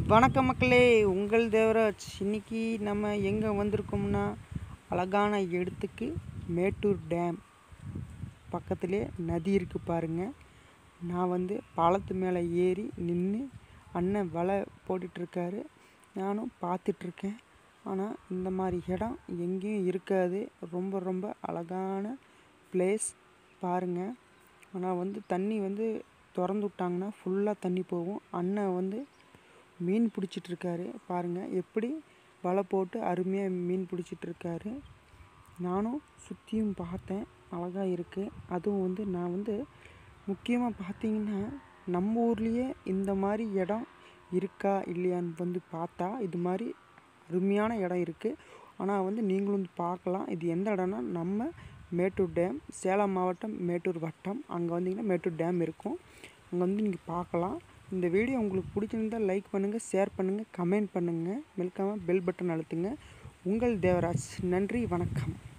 வணக்கம் மக்களே உங்கள் தேவராஜ் இன்னைக்கு நம்ம எங்கே வந்திருக்கோம்னா அழகான இடத்துக்கு மேட்டூர் டேம் பக்கத்திலே நதி இருக்குது பாருங்கள் நான் வந்து பாலத்து மேலே ஏறி நின்று அண்ணன் வலை போட்டுட்ருக்காரு நானும் பார்த்துட்ருக்கேன் ஆனால் இந்த மாதிரி இடம் எங்கேயும் இருக்காது ரொம்ப ரொம்ப அழகான பிளேஸ் பாருங்கள் ஆனால் வந்து தண்ணி வந்து திறந்து விட்டாங்கன்னா ஃபுல்லாக தண்ணி போகும் அண்ணன் வந்து மீன் பிடிச்சிட்ருக்காரு பாருங்கள் எப்படி வலை போட்டு அருமையாக மீன் பிடிச்சிட்ருக்காரு நானும் சுற்றியும் பார்த்தேன் அழகாக இருக்குது அதுவும் வந்து நான் வந்து முக்கியமாக பார்த்தீங்கன்னா நம்ம ஊர்லேயே இந்த மாதிரி இடம் இருக்கா இல்லையான்னு வந்து பார்த்தா இது மாதிரி அருமையான இடம் இருக்குது ஆனால் வந்து நீங்களும் வந்து பார்க்கலாம் இது எந்த இடம்னா நம்ம மேட்டூர் டேம் சேலம் மாவட்டம் மேட்டூர் வட்டம் அங்கே வந்தீங்கன்னா மேட்டூர் டேம் இருக்கும் அங்கே வந்து நீங்கள் பார்க்கலாம் இந்த வீடியோ உங்களுக்கு பிடிச்சிருந்தால் லைக் பண்ணுங்கள் ஷேர் பண்ணுங்கள் கமெண்ட் பண்ணுங்கள் மறக்காம பெல் பட்டன் அழுத்துங்க உங்கள் தேவராஜ் நன்றி வணக்கம்